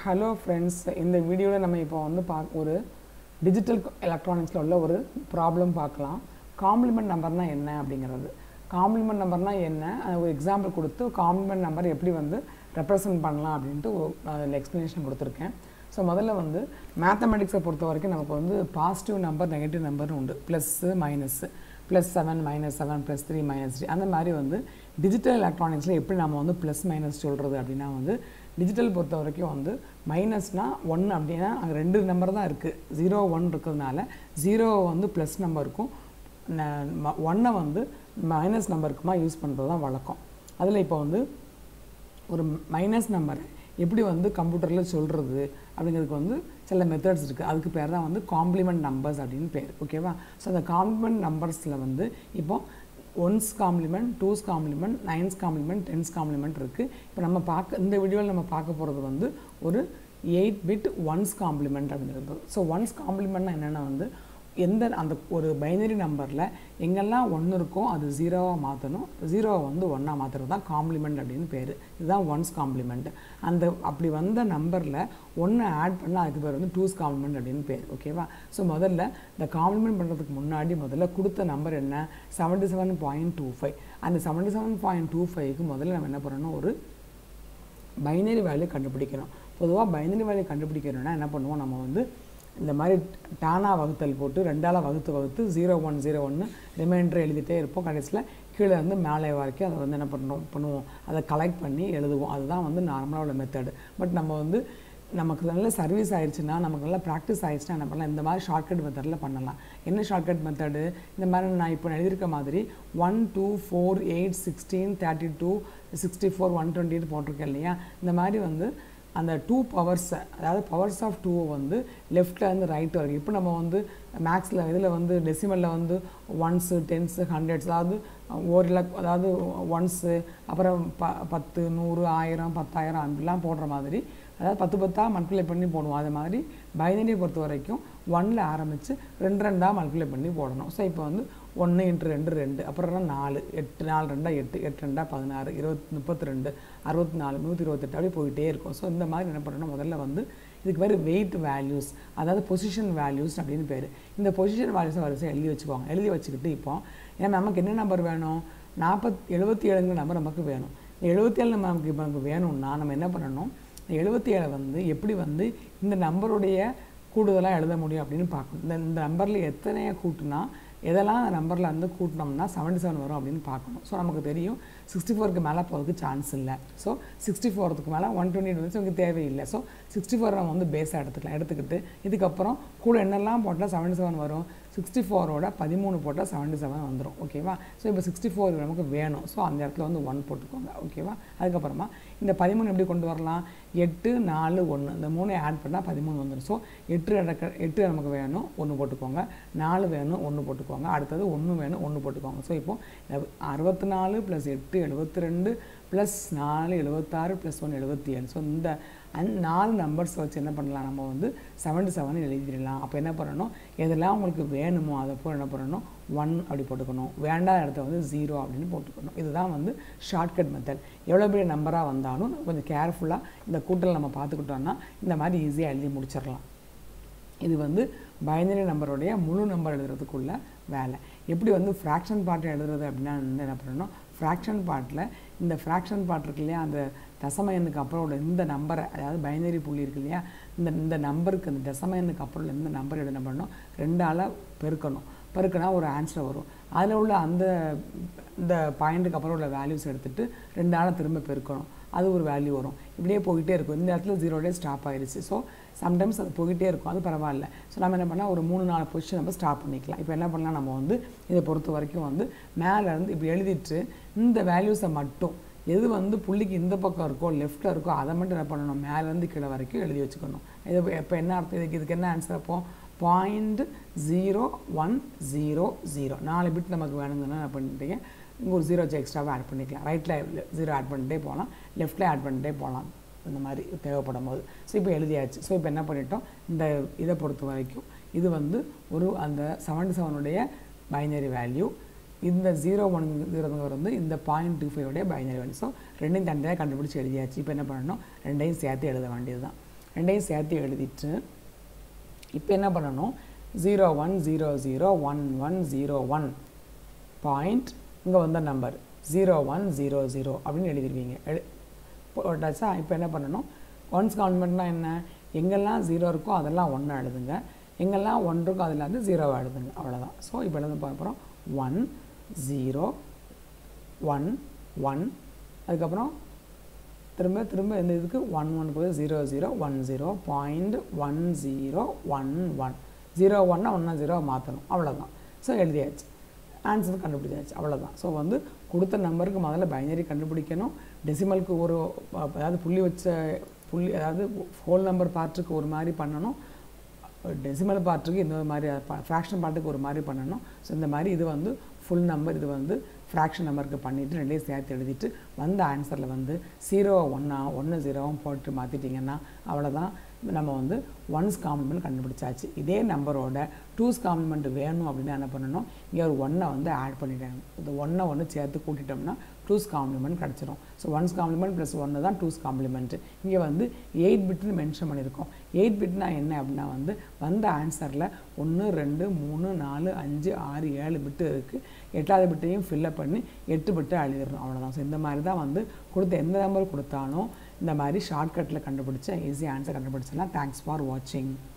hello friends இந்த வீடியோவில் நம்ம இப்போ வந்து பா ஒரு டிஜிட்டல் எலக்ட்ரானிக்ஸில் உள்ள ஒரு ப்ராப்ளம் பார்க்கலாம் காம்ப்ளிமெண்ட் நம்பர்னா என்ன அப்படிங்கிறது காம்ப்ளிமெண்ட் நம்பர்னா என்ன அது ஒரு எக்ஸாம்பிள் கொடுத்து காம்ப்ளிமெண்ட் நம்பர் எப்படி வந்து ரெப்ரசன்ட் பண்ணலாம் அப்படின்ட்டு அதில் எக்ஸ்ப்ளனேஷன் கொடுத்துருக்கேன் ஸோ முதல்ல வந்து மேத்தமெட்டிக்ஸை பொறுத்த வரைக்கும் நமக்கு வந்து பாசிட்டிவ் நம்பர் நெகட்டிவ் நம்பர்னு உண்டு plus minus plus seven minus seven plus three minus three அந்த மாதிரி வந்து டிஜிட்டல் எலக்ட்ரானிக்ஸில் எப்படி நம்ம வந்து ப்ளஸ் மைனஸ் சொல்கிறது அப்படின்னா வந்து டிஜிட்டல் பொறுத்த வரைக்கும் வந்து மைனஸ்னால் ஒன்று அப்படின்னா அங்கே ரெண்டு நம்பர் தான் இருக்குது ஜீரோ ஒன் இருக்கிறதுனால ஜீரோ வந்து ப்ளஸ் நம்பருக்கும் ஒன்னை வந்து மைனஸ் நம்பருக்குமா யூஸ் பண்ணுறது தான் வழக்கம் அதில் இப்போ வந்து ஒரு மைனஸ் நம்பரை எப்படி வந்து கம்ப்யூட்டரில் சொல்கிறது அப்படிங்கிறதுக்கு வந்து சில மெத்தட்ஸ் இருக்குது அதுக்கு பேர் தான் வந்து காம்ப்ளிமெண்ட் நம்பர்ஸ் அப்படின்னு பேர் ஓகேவா ஸோ அந்த காம்ப்ளிமெண்ட் நம்பர்ஸில் வந்து இப்போ ones complement twos complement nines complement tens complement இருக்குது இப்போ நம்ம பார்க்க இந்த வீடியோவில் நம்ம பார்க்க போகிறது வந்து ஒரு எயிட் பிட் ஒன்ஸ் காம்ப்ளிமெண்ட் அப்படிங்கிறது ஸோ ஒன்ஸ் காம்ப்ளிமெண்ட்னா என்னென்னா வந்து எந்த அந்த ஒரு பைனரி நம்பரில் எங்கெல்லாம் ஒன்று இருக்கோ அது ஜீரோவாக மாற்றணும் ஜீரோவை வந்து ஒன்றா மாற்றுறது தான் காம்ப்ளிமெண்ட் அப்படின்னு பேர் இதுதான் ஒன்ஸ் காம்ப்ளிமெண்ட் அந்த அப்படி வந்த நம்பரில் ஒன்று ஆட் பண்ணால் அதுக்கு பேர் வந்து டூஸ் காம்ப்ளிமெண்ட் அப்படின்னு பேர் ஓகேவா ஸோ முதல்ல இந்த காம்ப்ளிமெண்ட் பண்ணுறதுக்கு முன்னாடி முதல்ல கொடுத்த நம்பர் என்ன seventy seven point two five அந்த செவன்ட்டி செவன் பாயிண்ட் டூ ஃபைவ்க்கு முதல்ல நம்ம என்ன பண்ணணும் ஒரு பைனரி வேல்யூ கண்டுபிடிக்கணும் பொதுவாக பைனரி வேல்யூ கண்டுபிடிக்கணும்னா என்ன பண்ணுவோம் நம்ம வந்து இந்த மாதிரி டானா வகுத்தல் போட்டு ரெண்டால் வகுத்து வகுத்து ஜீரோ ஒன் ஜீரோ ஒன்று ரிமைண்டர் எழுதிட்டே இருப்போம் கடைசியில் கீழே இருந்து மேலே வரைக்கும் அதை வந்து என்ன பண்ணுறோம் பண்ணுவோம் அதை கலெக்ட் பண்ணி எழுதுவோம் அதுதான் வந்து நார்மலாக உள்ள மெத்தடு பட் நம்ம வந்து நமக்கு நல்ல சர்வீஸ் ஆயிடுச்சுன்னா நமக்கு நல்ல ப்ராக்டிஸ் ஆயிடுச்சுன்னா என்ன பண்ணலாம் இந்த மாதிரி ஷார்ட்கட் மெத்தடில் பண்ணலாம் என்ன ஷார்ட்கட் மெத்தடு இந்த மாதிரி நான் இப்போ எழுதியிருக்க மாதிரி one two four eight sixteen thirty two sixty four one டுவெண்ட்டின்னு போட்டிருக்கேன் இல்லையா இந்த மாதிரி வந்து அந்த டூ பவர்ஸை அதாவது பவர்ஸ் ஆஃப் டூவை வந்து லெஃப்ட்லேருந்து ரைட் வரைக்கும் இப்போ நம்ம வந்து மேக்ஸில் இதில் வந்து டெசிமலில் வந்து ஒன்ஸு டென்ஸு ஹண்ட்ரட்ஸ் அதாவது ஒரு இலக் அதாவது ஒன்ஸு அப்புறம் ப பத்து நூறு ஆயிரம் பத்தாயிரம் அப்படிலாம் போடுற மாதிரி அதாவது பத்து பத்தாக மல்டிப்ளை பண்ணி போடுவோம் அது மாதிரி பைனரியை பொறுத்த வரைக்கும் ஒன்னில் ஆரம்பித்து ரெண்டு ரெண்டாக மல்டிப்ளை பண்ணி போடணும் ஸோ இப்போ வந்து ஒன்று இன்ட்டு ரெண்டு ரெண்டு அப்புறம் நாலு எட்டு நாலு ரெண்டாக எட்டு எட்டு ரெண்டாக பதினாறு இருபத்தி முப்பத்தி ரெண்டு அறுபத்தி நாலு நூற்றி இருபத்தெட்டு அப்படி போயிட்டே இருக்கும் ஸோ இந்த மாதிரி என்ன பண்ணணும் முதல்ல வந்து இதுக்கு பேர் வெயிட் வேல்யூஸ் அதாவது பொசிஷன் வேல்யூஸ் அப்படின்னு பேர் இந்த பொசிஷன் வேல்யூஸை வரிசை எழுதி வச்சுக்கோங்க எழுதி வச்சுக்கிட்டு இப்போ ஏன்னா நமக்கு என்ன நம்பர் வேணும் நாற்பத் எழுபத்தி ஏழுங்கிற நம்பர் நமக்கு வேணும் எழுபத்தி ஏழு நமக்கு இப்போ நமக்கு வேணும்னா நம்ம என்ன பண்ணணும் எழுபத்தி ஏழை வந்து எப்படி வந்து இந்த நம்பருடைய கூடுதலாக எழுத முடியும் அப்படின்னு பார்க்கணும் இந்த இந்த நம்பரில் எத்தனையை கூட்டினா எதெல்லாம் அந்த நம்பரில் வந்து கூட்டினோம்னா செவன்ட்டி செவன் வரும் அப்படின்னு பார்க்கணும் ஸோ நமக்கு தெரியும் சிக்ஸ்டி ஃபோருக்கு மேலே போகிறதுக்கு சான்ஸ் இல்லை ஸோ சிக்ஸ்டி ஃபோருக்கு மேலே ஒன் டுவெண்ட்டி வந்து நமக்கு தேவையில்லை ஸோ சிக்ஸ்டி ஃபோர் நம்ம வந்து பேஸாக எடுத்துக்கலாம் எடுத்துக்கிட்டு இதுக்கப்புறம் கூட என்னெல்லாம் போட்டால் செவன்ட்டி செவன் வரும் சிக்ஸ்டி ஃபோரோட பதிமூணு போட்டால் செவன்ட்டி செவன் வந்துடும் ஓகேவா ஸோ இப்போ சிக்ஸ்டி ஃபோர் நமக்கு வேணும் ஸோ அந்த இடத்துல வந்து ஒன் போட்டுக்கோங்க ஓகேவா அதுக்கப்புறமா இந்த பதிமூணு எப்படி கொண்டு வரலாம் எட்டு நாலு ஒன்று இந்த மூணு ஆட் பண்ணால் பதிமூணு வந்துடும் ஸோ எட்டு இடக்க எட்டு நமக்கு வேணும் ஒன்று போட்டுக்கோங்க நாலு வேணும் ஒன்று போட்டுக்கோங்க அடுத்தது ஒன்று வேணும் ஒன்று போட்டுக்கோங்க ஸோ இப்போது அறுபத்தி நாலு ப்ளஸ் எட்டு எழுபத்தி ரெண்டு ப்ளஸ் நாலு எழுபத்தாறு ப்ளஸ் ஒன்று எழுபத்தி ஏழு ஸோ இந்த அந் நாலு நம்பர்ஸ் வச்சு என்ன பண்ணலாம் நம்ம வந்து செவன்ட்டி செவன் எழுதிடலாம் அப்போ என்ன பண்ணணும் எதெல்லாம் உங்களுக்கு வேணுமோ அதை போல் என்ன பண்ணணும் ஒன் அப்படி போட்டுக்கணும் வேண்டாத இடத்த வந்து ஜீரோ அப்படின்னு போட்டுக்கணும் இதுதான் வந்து ஷார்ட்கட் மெத்தட் எவ்வளோ பெரிய நம்பராக வந்தாலும் கொஞ்சம் கேர்ஃபுல்லாக இந்த கூட்டல் நம்ம பார்த்துக்கிட்டோம்னா இந்த மாதிரி ஈஸியாக எழுதி முடிச்சிடலாம் இது வந்து பைனரி நம்பருடைய முழு நம்பர் எழுதுறதுக்குள்ள வேலை எப்படி வந்து ஃப்ராக்ஷன் பார்ட் எழுதுறது அப்படின்னா வந்து என்ன பண்ணணும் ஃப்ராக்ஷன் பார்ட்டில் இந்த ஃப்ராக்ஷன் பார்ட் இருக்கு இல்லையா அந்த தசம எண்ணுக்கு அப்புறம் உள்ள இந்த நம்பரை அதாவது பைனரி புள்ளி இருக்கு இல்லையா இந்த இந்த நம்பருக்கு இந்த தசம எண்ணுக்கு அப்புறம் உள்ள இந்த நம்பர் என்ன பண்ணணும் ரெண்டால் பெருக்கணும் பெருக்கினா ஒரு ஆன்சர் வரும் அதில் உள்ள அந்த இந்த பாயிண்ட்டுக்கு அப்புறம் உள்ள வேல்யூஸ் எடுத்துகிட்டு ரெண்டால் திரும்ப பெருக்கணும் அது ஒரு வேல்யூ வரும் இப்படியே போயிட்டே இருக்கும் இந்த இடத்துல ஜீரோடே ஸ்டாப் ஆயிடுச்சு ஸோ சம்டைம்ஸ் அது போயிட்டே இருக்கும் அது பரவாயில்ல ஸோ நம்ம என்ன பண்ணால் ஒரு மூணு நாலு பொசிஷன் நம்ம ஸ்டாப் பண்ணிக்கலாம் இப்போ என்ன பண்ணலாம் நம்ம வந்து இதை பொறுத்த வரைக்கும் வந்து மேலேருந்து இப்படி எழுதிட்டு இந்த வேல்யூஸை மட்டும் எது வந்து புள்ளிக்கு இந்த பக்கம் இருக்கோ லெஃப்ட்டில் இருக்கோ அதை மட்டும் என்ன பண்ணணும் மேலேருந்து கீழே வரைக்கும் எழுதி வச்சுக்கணும் இது இப்போ என்ன அர்த்தம் இதுக்கு இதுக்கு என்ன ஆன்சர் அப்போ point zero one zero zero நாலு பிட் நமக்கு வேணுங்கன்னா என்ன பண்ணிட்டீங்க இங்கே ஒரு ஜீரோ வச்சு எக்ஸ்ட்ராவாக ஆட் பண்ணிக்கலாம் ரைட்டில் ஜீரோ ஆட் பண்ணிட்டே போகலாம் லெஃப்ட்டில் ஆட் பண்ணிட்டே போகலாம் இந்த மாதிரி தேவைப்படும் போது ஸோ இப்போ எழுதியாச்சு ஸோ இப்போ என்ன பண்ணிட்டோம் இந்த இதை பொறுத்த வரைக்கும் இது வந்து ஒரு அந்த செவன்டி செவனுடைய பைனரி வேல்யூ இந்த ஜீரோ ஒன் ஜீரோங்கிறது வந்து இந்த பாயிண்ட் டூ ஃபைவோடைய பைனரி வேல்யூ ஸோ ரெண்டையும் தனியாக கண்டுபிடிச்சி எழுதியாச்சு இப்போ என்ன பண்ணணும் ரெண்டையும் சேர்த்து எழுத வேண்டியது தான் ரெண்டையும் சேர்த்து எழுதிட்டு இப்போ என்ன பண்ணணும் zero one zero zero one one zero one point இங்கே வந்த number zero one zero zero அப்படின்னு எழுதிருவீங்க எழு போட்டாச்சா இப்போ என்ன பண்ணணும் ஒன்ஸ் காம்ப்ளிமெண்ட்னா என்ன எங்கெல்லாம் ஜீரோ இருக்கோ அதெல்லாம் ஒன்று எழுதுங்க எங்கெல்லாம் ஒன் இருக்கோ அதில் வந்து ஜீரோவை எழுதுங்க அவ்வளோதான் ஸோ இப்போ எழுத போகிறோம் ஒன் ஜீரோ ஒன் ஒன் அதுக்கப்புறம் திரும்ப திரும்ப இந்த இதுக்கு ஒன் ஒன் போய் zero zero one zero point one zero one one zero ஒன்னா ஒன்றா ஜீரோ மாற்றணும் அவ்வளோதான் ஸோ எழுதியாச்சு ஆன்சர் கண்டுபிடிச்சாச்சு அவ்வளோதான் ஸோ வந்து கொடுத்த நம்பருக்கு முதல்ல பைனரி கண்டுபிடிக்கணும் டெசிமலுக்கு ஒரு அதாவது புள்ளி வச்ச புள்ளி அதாவது ஹோல் நம்பர் பார்ட்டுக்கு ஒரு மாதிரி பண்ணணும் டெசிமல் பார்ட்டுக்கு இந்த மாதிரி ஃப்ராக்ஷன் பார்ட்டுக்கு ஒரு மாதிரி பண்ணணும் ஸோ இந்த மாதிரி இது வந்து ஃபுல் நம்பர் இது வந்து ஃப்ராக்ஷன் நம்பருக்கு பண்ணிவிட்டு ரெண்டையும் சேர்த்து எழுதிட்டு வந்த ஆன்சரில் வந்து ஜீரோவை ஒன்றா ஒன்று ஜீரோவும் போட்டு மாற்றிட்டிங்கன்னா அவ்வளோதான் நம்ம வந்து ஒன்ஸ் காம்ப்ளிமெண்ட் கண்டுபிடிச்சாச்சு இதே நம்பரோட டூஸ் காம்ப்ளிமெண்ட் வேணும் அப்படின்னா என்ன பண்ணணும் இங்கே ஒரு ஒன்றை வந்து ஆட் பண்ணிட்டாங்க இந்த ஒன்றை ஒன்று சேர்த்து கூட்டிட்டோம்னா டூஸ் காம்ப்ளிமெண்ட் கிடச்சிரும் ஸோ ஒன்ஸ் காம்ப்ளிமெண்ட் ப்ளஸ் ஒன்று தான் டூஸ் காம்ப்ளிமெண்ட் இங்கே வந்து எயிட் பிட்னு மென்ஷன் பண்ணியிருக்கோம் எயிட் பிட்னா என்ன அப்படின்னா வந்து வந்த ஆன்சரில் ஒன்று ரெண்டு மூணு நாலு அஞ்சு ஆறு ஏழு பிட்டு இருக்குது எட்டாவது பிட்டையும் ஃபில்லப் பண்ணி எட்டு பிட்டு எழுதிடணும் அவ்வளோதான் ஸோ இந்த மாதிரி தான் வந்து கொடுத்த எந்த நம்பர் கொடுத்தாலும் இந்த மாதிரி ஷார்ட்கட்டில் கண்டுபிடிச்ச ஈஸி ஆன்சர் கண்டுபிடிச்சிடலாம் தேங்க்ஸ் ஃபார் வாட்சிங்